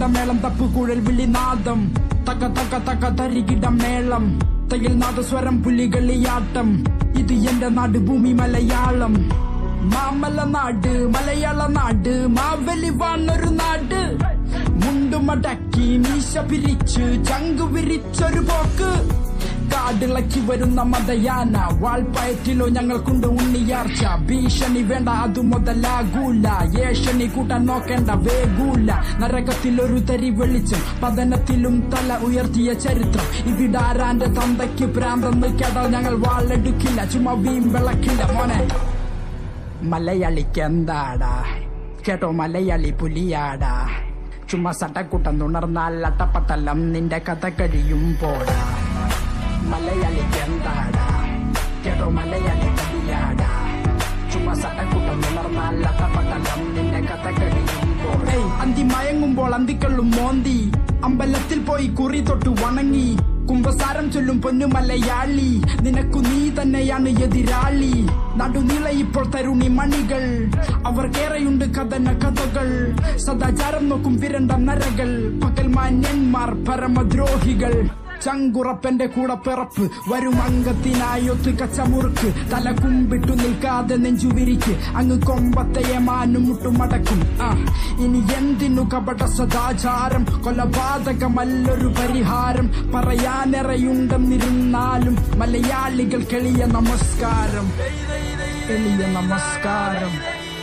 മേളം തപ്പുകുഴൽ വിളിനാദം തക തക തക തരികിട മേളം തയിൽ നാദസ്വരം പുലികളിയാട്ടം ഇത് എന്റെ നാട് ഭൂമി മലയാളം മാമല നാട് മലയാള നാട് മാവലി വാണൊരു നാട് മുണ്ടുമടക്കി മീശ പിരിച്ച് ചങ്കു വിരിച്ചൊരു പോക്ക് കാടിളക്കി വരുന്ന മതയാന വാൾപ്പയറ്റിലോ ഞങ്ങൾക്കുണ്ട് ഉണ്ണിയാർച്ച ഭീഷണി വേണ്ട അത് മുതലാകൂല ഏഷണി കൂട്ടാൻ നോക്കേണ്ട വേഗൂല നരകത്തിൽ ഒരു തരി വെളിച്ചം പതനത്തിലും തല ഉയർത്തിയ ചരിത്രം ഇവിടാരാന്റെ തന്തയ്ക്ക് പ്രാന്തെന്ന് കേട്ടാൽ ഞങ്ങൾ വാളെടുക്കില്ല ചുമ്മാ വീം വിളക്കില്ല മോനെ മലയാളിക്ക് എന്താടാ കേട്ടോ മലയാളി പുലിയാടാ ചുമ്മാ സട്ടക്കുട്ടം തുണർന്നാൽ അട്ടപ്പട്ടലം നിന്റെ കഥ കഴിയും പോടാ മലയാളിക്ക് എന്താടാ കേട്ടോ മലയാളി പുലിയാടാ ചുമ്മാ സട്ടക്കുട്ടം തുണർന്നാൽ അട്ടപ്പട്ടലം നിന്റെ കഥ കഴിയും പോടാ ഏയ്, അന്തി മയങ്ങുമ്പോൾ അന്തിക്കള്ളും മോന്തി അമ്പലത്തിൽ പോയി കുറി തൊട്ട് വണങ്ങി കുംഭസാരം ചൊല്ലും പൊന്നു മലയാളി നിനക്കു നീ തന്നെയാണ് എതിരാളി നടുനീള ഇപ്പോൾ തരുണി മണികൾ അവർക്കേറെയുണ്ട് കഥന കഥകൾ സദാചാരം നോക്കും വിരണ്ട നരകൾ പകൽ മാന്യന്മാർ പരമദ്രോഹികൾ ചങ്കുറപ്പന്റെ കൂടെ പിറപ്പ് വരും അംഗത്തിനായൊത്ത് കച്ചമുറുക്ക് തല കുമ്പിട്ടു നിൽക്കാതെ നെഞ്ചുവിരിക്ക് അങ്ങ് കൊമ്പത്തെ മാനും മുട്ടുമടക്കും ആ ഇനി എന്തിനു കപട സദാചാരം കൊലപാതകമല്ലൊരു പരിഹാരം പറയാനിറയുണ്ടെന്നിരുന്നാലും മലയാളികൾ കെളിയ നമസ്കാരം എളിയ നമസ്കാരം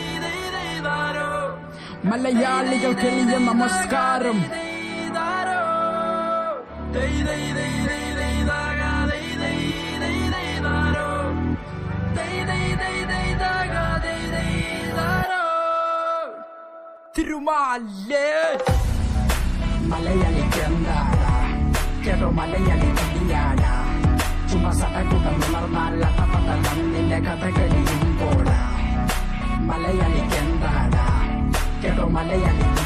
മലയാളികൾ കെളിയ നമസ്കാരം തിരുമാലേ മലയാളിക്ക് എന്താടാ കേട്ടോ മലയാളി കടിയാടാ ചുമ സടകൂട്ടം വളർന്നാൽ അട്ടപ്പട്ടലം നിന്റെ കഥ കഴിയും പോടാ മലയാളിക്ക് എന്താടാ കേട്ടോ മലയാളി